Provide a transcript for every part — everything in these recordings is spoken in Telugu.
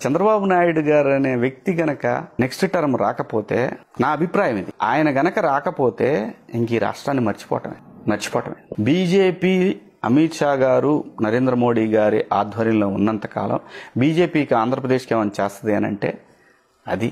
చంద్రబాబు నాయుడు గారు అనే వ్యక్తి గనక నెక్స్ట్ టర్మ్ రాకపోతే నా అభిప్రాయం ఇది ఆయన గనక రాకపోతే ఇంక ఈ రాష్ట్రాన్ని మర్చిపోవటమే మర్చిపోవటమే బీజేపీ అమిత్ షా గారు నరేంద్ర మోడీ గారి ఆధ్వర్యంలో ఉన్నంత కాలం బీజేపీకి ఆంధ్రప్రదేశ్కి ఏమైనా చేస్తుంది అని అంటే అది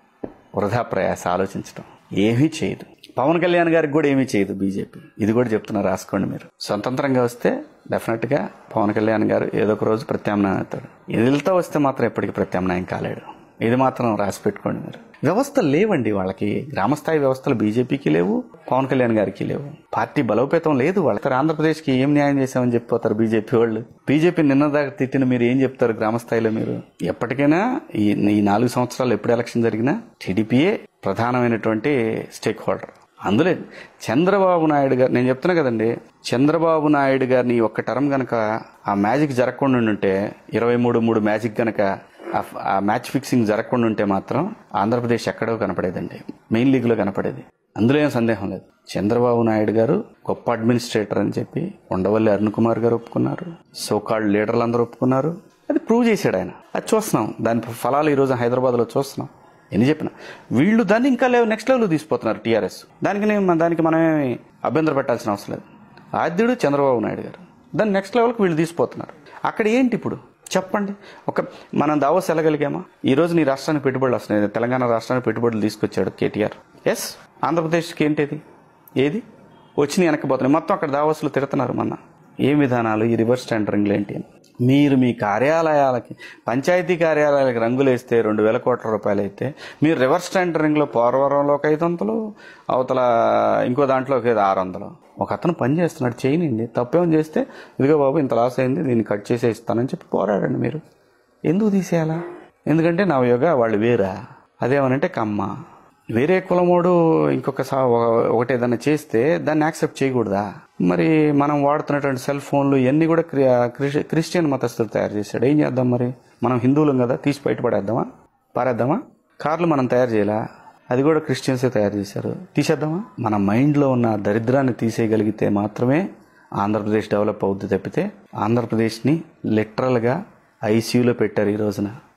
వృధా ప్రయాస ఆలోచించడం ఏమీ చేయదు పవన్ కళ్యాణ్ గారికి కూడా ఏమీ చేయదు బీజేపీ ఇది కూడా చెప్తున్నా రాసుకోండి మీరు స్వతంత్రంగా వస్తే డెఫినెట్ గా పవన్ కళ్యాణ్ గారు ఏదో ఒక రోజు ప్రత్యామ్నాయం అవుతాడు ఎదులతో వస్తే మాత్రం ఎప్పటికీ ప్రత్యామ్నాయం కాలేడు ఇది మాత్రం రాసి పెట్టుకోండి మీరు వ్యవస్థలు లేవండి వాళ్ళకి గ్రామస్థాయి వ్యవస్థలు బీజేపీకి లేవు పవన్ కళ్యాణ్ గారికి లేవు పార్టీ బలోపేతం లేదు వాళ్ళకి ఆంధ్రప్రదేశ్కి ఏం న్యాయం చేశామని చెప్పిపోతారు బీజేపీ వాళ్ళు బీజేపీ నిన్న దాకా తిట్టిన మీరు ఏం చెప్తారు గ్రామస్థాయిలో మీరు ఎప్పటికైనా ఈ ఈ నాలుగు సంవత్సరాలు ఎప్పుడు ఎలక్షన్ జరిగినా టీడీపీయే ప్రధానమైనటువంటి స్టేక్ హోల్డర్ అందులో చంద్రబాబు నాయుడు గారు నేను చెప్తున్నా కదండి చంద్రబాబు నాయుడు గారిని ఒక్క టర్మ్ గనక ఆ మ్యాజిక్ జరగకుండా ఉంటే ఇరవై మూడు మూడు మ్యాజిక్ గనక ఆ- ఆ మ్యాచ్ ఫిక్సింగ్ జరగకుండా ఉంటే మాత్రం ఆంధ్రప్రదేశ్ ఎక్కడో కనపడేదండి మెయిన్ లీగ్ లో కనపడేది అందులో ఏం సందేహం లేదు చంద్రబాబు నాయుడు గారు గొప్ప అడ్మినిస్ట్రేటర్ అని చెప్పి ఉండవల్లి అరుణ్ కుమార్ గారు ఒప్పుకున్నారు సోకాల్డ్ లీడర్లు అందరూ ఒప్పుకున్నారు అది ప్రూవ్ చేశాడు ఆయన అది చూస్తున్నాం దాని ఫలాలు ఈ రోజు హైదరాబాద్ లో చూస్తున్నాం ఎన్ని చెప్పిన వీళ్ళు దాన్ని ఇంకా లేవు నెక్స్ట్ లెవెల్ తీసుకుపోతున్నారు టీఆర్ఎస్ దానికి నేను దానికి మనమేమి అభ్యంతరం పెట్టాల్సిన అవసరం లేదు ఆద్యుడు చంద్రబాబు నాయుడు గారు దాన్ని నెక్స్ట్ లెవెల్కి వీళ్ళు తీసుకుపోతున్నారు అక్కడ ఏంటి ఇప్పుడు చెప్పండి ఒక మనం దావోస్ వెళ్ళగలిగామా ఈ రోజు నీ రాష్ట్రానికి పెట్టుబడులు వస్తున్నాయి తెలంగాణ రాష్ట్రానికి పెట్టుబడులు తీసుకొచ్చాడు కేటీఆర్ ఎస్ ఆంధ్రప్రదేశ్కి ఏంటిది ఏది వచ్చి వెనక్కిపోతున్నాయి మొత్తం అక్కడ దావోస్లో తిడుతున్నారు మొన్న ఏం విధానాలు ఈ రివర్స్ టెండరింగ్లు ఏంటి అని మీరు మీ కార్యాలయాలకి పంచాయతీ కార్యాలయాలకి రంగులు వేస్తే రెండు వేల కోట్ల రూపాయలు అయితే మీరు రివర్స్ టెండరింగ్లో పోరవరంలో ఒక ఐదు వందలు అవతల ఇంకో దాంట్లో ఒక ఆరు వందలు ఒక అతను పని చేస్తున్నాడు చేయనండి తప్పేం చేస్తే ఇదిగో బాబు ఇంత లాస్ అయింది దీన్ని కట్ చేసే ఇస్తానని చెప్పి పోరాడండి మీరు ఎందుకు తీసేయాలా ఎందుకంటే నా యోగా వాళ్ళు వేరా అదేమనంటే కమ్మ వేరే కులమోడు ఇంకొక సా- ఒక- ఒకటి ఏదైనా చేస్తే దాన్ని యాక్సెప్ట్ చేయకూడదా మరి మనం వాడుతున్నటువంటి సెల్ ఫోన్లు ఇవన్నీ కూడా క్రి- క్రిస్- క్రిస్టియన్ మతస్థులు తయారు చేశాడు ఏం చేద్దాం మరి మనం హిందువులం కదా తీసి బయట పడేద్దామా పారేద్దామా కార్లు మనం తయారు చేయాలా అది కూడా క్రిస్టియన్సే తయారు చేశారు తీసేద్దామా మన మైండ్లో ఉన్న దరిద్రాన్ని తీసేయగలిగితే మాత్రమే ఆంధ్రప్రదేశ్ డెవలప్ అవుద్ది తప్పితే ఆంధ్రప్రదేశ్ని లిటరల్గా ఐసీయూలో పెట్టారు ఈ రోజున